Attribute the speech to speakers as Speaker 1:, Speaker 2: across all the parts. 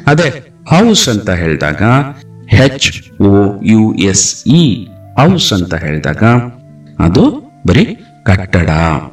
Speaker 1: ಅದೇ ಹೌಸ್ ಅಂತ ಹೇಳಿದಾಗ H O U S E house ಅಂತ ಹೇಳಿದಾಗ ಅದು ಬರೀ ಕಟ್ಟಡ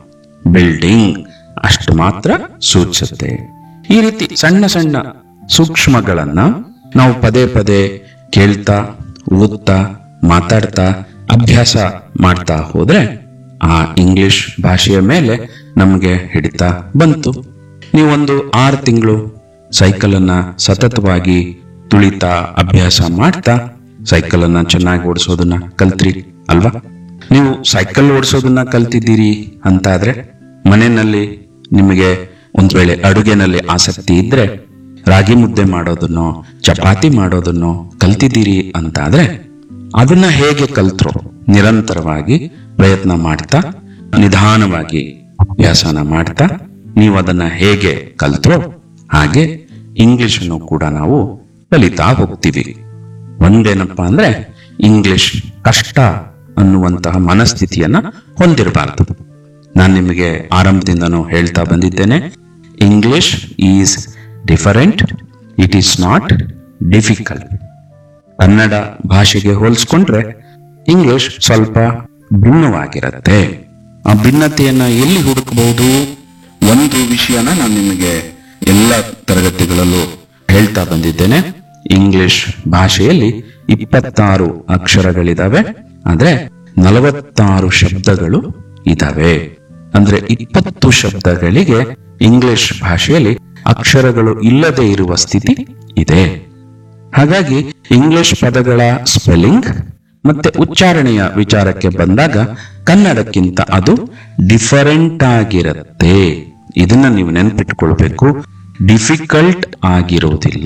Speaker 1: ಬಿಲ್ಡಿಂಗ್ ಅಷ್ಟು ಮಾತ್ರ ಸೂಚಿಸುತ್ತೆ ಈ ರೀತಿ ಸಣ್ಣ ಸಣ್ಣ ಸೂಕ್ಷ್ಮಗಳನ್ನ ನಾವು ಪದೇ ಪದೇ ಕೇಳ್ತಾ ಓದ್ತಾ ಮಾತಾಡ್ತಾ ಅಭ್ಯಾಸ ಮಾಡ್ತಾ ಹೋದ್ರೆ ಆ ಇಂಗ್ಲಿಷ್ ಭಾಷೆಯ ಮೇಲೆ ನಮಗೆ ಹಿಡಿತ ಬಂತು ನೀವೊಂದು ಆರು ತಿಂಗಳು ಸೈಕಲ್ ಅನ್ನ ಸತತವಾಗಿ ತುಳಿತಾ ಅಭ್ಯಾಸ ಮಾಡ್ತಾ ಸೈಕಲ್ ಅನ್ನ ಚೆನ್ನಾಗಿ ಓಡಿಸೋದನ್ನ ಕಲ್ತ್ರಿ ಅಲ್ವಾ ನೀವು ಸೈಕಲ್ ಓಡಿಸೋದನ್ನ ಕಲ್ತಿದ್ದೀರಿ ಅಂತ ಆದ್ರೆ ಮನೆಯಲ್ಲಿ ನಿಮಗೆ ಒಂದ್ ವೇಳೆ ಅಡುಗೆನಲ್ಲಿ ಆಸಕ್ತಿ ಇದ್ರೆ ರಾಗಿ ಮುದ್ದೆ ಮಾಡೋದನ್ನೋ ಚಪಾತಿ ಮಾಡೋದನ್ನೋ ಕಲ್ತಿದ್ದೀರಿ ಅಂತ ಆದ್ರೆ ಅದನ್ನ ಹೇಗೆ ಕಲ್ತ್ರೋ ನಿರಂತರವಾಗಿ ಪ್ರಯತ್ನ ಮಾಡ್ತಾ ನಿಧಾನವಾಗಿ ಅಭ್ಯಾಸನ ಮಾಡ್ತಾ ನೀವು ಅದನ್ನ ಹೇಗೆ ಕಲ್ತ್ರೋ ಹಾಗೆ ಇಂಗ್ಲಿಷ್ ಅನ್ನು ಕೂಡ ನಾವು ಕಲಿತಾ ಹೋಗ್ತೀವಿ ಒಂದೇನಪ್ಪ ಅಂದ್ರೆ ಇಂಗ್ಲಿಷ್ ಕಷ್ಟ ಅನ್ನುವಂತಹ ಮನಸ್ಥಿತಿಯನ್ನ ಹೊಂದಿರಬಾರದು ನಾನು ನಿಮಗೆ ಆರಂಭದಿಂದನೂ ಹೇಳ್ತಾ ಬಂದಿದ್ದೇನೆ English is different it is not difficult Kannada ಭಾಷೆಗೆ ಹೋಲಿಸ್ಕೊಂಡ್ರೆ ಇಂಗ್ಲಿಷ್ ಸ್ವಲ್ಪ ಭಿನ್ನವಾಗಿರುತ್ತೆ ಆ ಭಿನ್ನತೆಯನ್ನ ಎಲ್ಲಿ ಹುಡುಕಬಹುದು ಒಂದು ವಿಷಯನ ನಾನು ನಿಮಗೆ ಎಲ್ಲ ತರಗತಿಗಳಲ್ಲೂ ಹೇಳ್ತಾ ಬಂದಿದ್ದೇನೆ ಇಂಗ್ಲಿಷ್ ಭಾಷೆಯಲ್ಲಿ ಇಪ್ಪತ್ತಾರು ಅಕ್ಷರಗಳಿದಾವೆ ಆದ್ರೆ ನಲವತ್ತಾರು ಶಬ್ದಗಳು ಇದಾವೆ ಅಂದ್ರೆ ಇಪ್ಪತ್ತು ಶಬ್ದಗಳಿಗೆ ಇಂಗ್ಲಿಷ್ ಭಾಷೆಯಲ್ಲಿ ಅಕ್ಷರಗಳು ಇಲ್ಲದೆ ಇರುವ ಸ್ಥಿತಿ ಇದೆ ಹಾಗಾಗಿ ಇಂಗ್ಲಿಷ್ ಪದಗಳ ಸ್ಪೆಲ್ಲಿಂಗ್ ಮತ್ತೆ ಉಚ್ಚಾರಣೆಯ ವಿಚಾರಕ್ಕೆ ಬಂದಾಗ ಕನ್ನಡಕ್ಕಿಂತ ಅದು ಡಿಫರೆಂಟ್ ಆಗಿರುತ್ತೆ ಇದನ್ನ ನೀವು ನೆನ್ಪಿಟ್ಕೊಳ್ಬೇಕು ಡಿಫಿಕಲ್ಟ್ ಆಗಿರೋದಿಲ್ಲ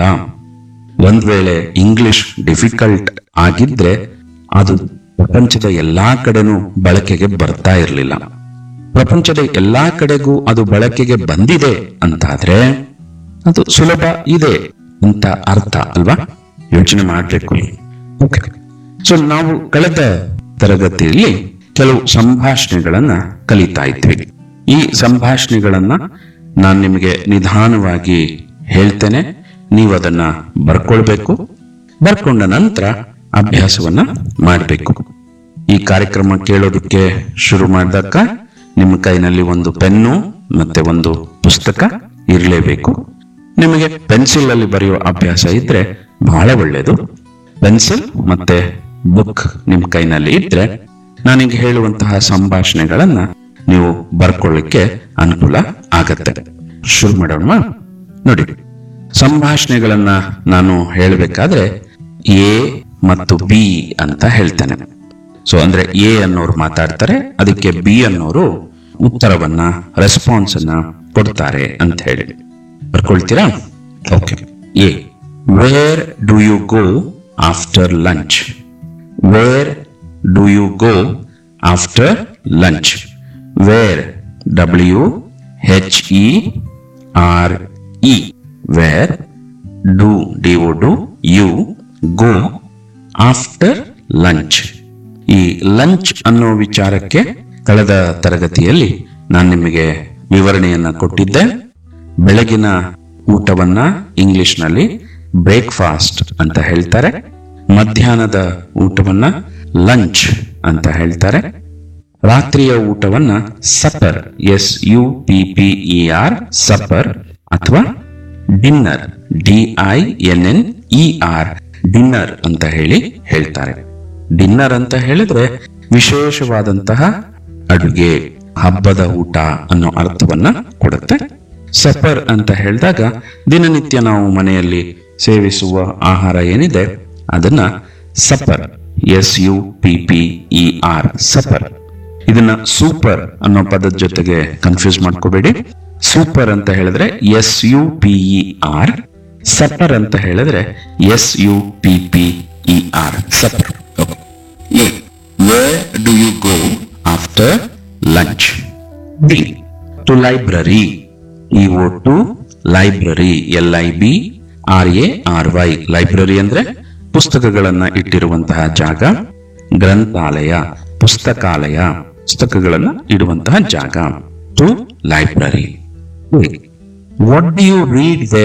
Speaker 1: ಒಂದ್ ವೇಳೆ ಇಂಗ್ಲಿಷ್ ಡಿಫಿಕಲ್ಟ್ ಆಗಿದ್ರೆ ಅದು ಪ್ರಪಂಚದ ಎಲ್ಲಾ ಕಡೆನೂ ಬಳಕೆಗೆ ಬರ್ತಾ ಇರಲಿಲ್ಲ ಪ್ರಪಂಚದ ಎಲ್ಲಾ ಕಡೆಗೂ ಅದು ಬಳಕೆಗೆ ಬಂದಿದೆ ಅಂತಾದ್ರೆ ಅದು ಸುಲಭ ಇದೆ ಅಂತ ಅರ್ಥ ಅಲ್ವಾ ಯೋಚನೆ ಮಾಡಬೇಕು ಓಕೆ ಸೊ ನಾವು ಕಳೆದ ತರಗತಿಯಲ್ಲಿ ಕೆಲವು ಸಂಭಾಷಣೆಗಳನ್ನ ಕಲಿತಾ ಇದ್ವಿ ಈ ಸಂಭಾಷಣೆಗಳನ್ನ ನಾನು ನಿಮಗೆ ನಿಧಾನವಾಗಿ ಹೇಳ್ತೇನೆ ನೀವು ಅದನ್ನ ಬರ್ಕೊಳ್ಬೇಕು ಬರ್ಕೊಂಡ ನಂತರ ಅಭ್ಯಾಸವನ್ನ ಮಾಡಬೇಕು ಈ ಕಾರ್ಯಕ್ರಮ ಕೇಳೋದಕ್ಕೆ ಶುರು ಮಾಡಿದಾಗ ನಿಮ್ಮ ಕೈನಲ್ಲಿ ಒಂದು ಪೆನ್ನು ಮತ್ತೆ ಒಂದು ಪುಸ್ತಕ ಇರಲೇಬೇಕು ನಿಮಗೆ ಪೆನ್ಸಿಲ್ ಅಲ್ಲಿ ಬರೆಯುವ ಅಭ್ಯಾಸ ಇದ್ರೆ ಬಹಳ ಒಳ್ಳೆಯದು ಪೆನ್ಸಿಲ್ ಮತ್ತೆ ಬುಕ್ ನಿಮ್ಮ ಕೈನಲ್ಲಿ ಇದ್ರೆ ನಾನೀಗ ಹೇಳುವಂತಹ ಸಂಭಾಷಣೆಗಳನ್ನ ನೀವು ಬರ್ಕೊಳ್ಳಿಕ್ಕೆ ಅನುಕೂಲ ಆಗತ್ತೆ ಶುರು ಮಾಡೋಣ ನೋಡಿ ಸಂಭಾಷಣೆಗಳನ್ನ ನಾನು ಹೇಳಬೇಕಾದ್ರೆ ಎ ಮತ್ತು ಬಿ ಅಂತ ಹೇಳ್ತೇನೆ ಸೊ ಅಂದ್ರೆ ಎ ಅನ್ನೋರು ಮಾತಾಡ್ತಾರೆ ಅದಕ್ಕೆ ಬಿ ಅನ್ನೋರು ಉತ್ತರವನ್ನ ರೆಸ್ಪಾನ್ಸ್ ಅನ್ನ ಕೊಡ್ತಾರೆ ಅಂತ ಹೇಳಿ ಬರ್ಕೊಳ್ತೀರಾ okay a where do you go after lunch where do you go after lunch where W H E R E where do D O do you go after lunch ಈ lunch ಅನ್ನೋ ವಿಚಾರಕ್ಕೆ ಕಳೆದ ತರಗತಿಯಲ್ಲಿ ನಾನು ನಿಮಗೆ ವಿವರಣೆಯನ್ನ ಕೊಟ್ಟಿದ್ದೆ ಬೆಳಗಿನ ಊಟವನ್ನ ಇಂಗ್ಲಿಷ್ನಲ್ಲಿ ಬ್ರೇಕ್ಫಾಸ್ಟ್ ಅಂತ ಹೇಳ್ತಾರೆ ಮಧ್ಯಾಹ್ನದ ಊಟವನ್ನ ಲಂಚ್ ಅಂತ ಹೇಳ್ತಾರೆ ರಾತ್ರಿಯ ಊಟವನ್ನ supper S U P P E R supper ಅಥವಾ dinner D I N N E R dinner ಅಂತ ಹೇಳಿ ಹೇಳ್ತಾರೆ ಡಿನ್ನರ್ ಅಂತ ಹೇಳಿದ್ರೆ ವಿಶೇಷವಾದಂತಹ ಅಡುಗೆ ಹಬ್ಬದ ಊಟ ಅನ್ನೋ ಅರ್ಥವನ್ನ ಕೊಡುತ್ತೆ ಸಪರ್ ಅಂತ ಹೇಳಿದಾಗ ದಿನನಿತ್ಯ ನಾವು ಮನೆಯಲ್ಲಿ ಸೇವಿಸುವ ಆಹಾರ ಏನಿದೆ ಅದನ್ನ supper S U P P E R supper ಇದನ್ನ ಸೂಪರ್ ಅನ್ನೋ ಪದದ ಜೊತೆಗೆ ಕನ್ಫ್ಯೂಸ್ ಮಾಡ್ಕೋಬೇಡಿ ಸೂಪರ್ ಅಂತ ಹೇಳಿದ್ರೆ S U P E R supper ಅಂತ ಹೇಳಿದ್ರೆ S U P P E R supper where do you go after lunch B to library E O to library L I B R A R Y library ಅಂದ್ರೆ ಪುಸ್ತಕಗಳನ್ನ ಇಟ್ಟಿರುವಂತಹ ಜಾಗ ಗ್ರಂಥಾಲಯ ಪುಸ್ತಕಾಲಯ ಪುಸ್ತಕಗಳನ್ನ ಇಡುವಂತಹ ಜಾಗ to library what do you read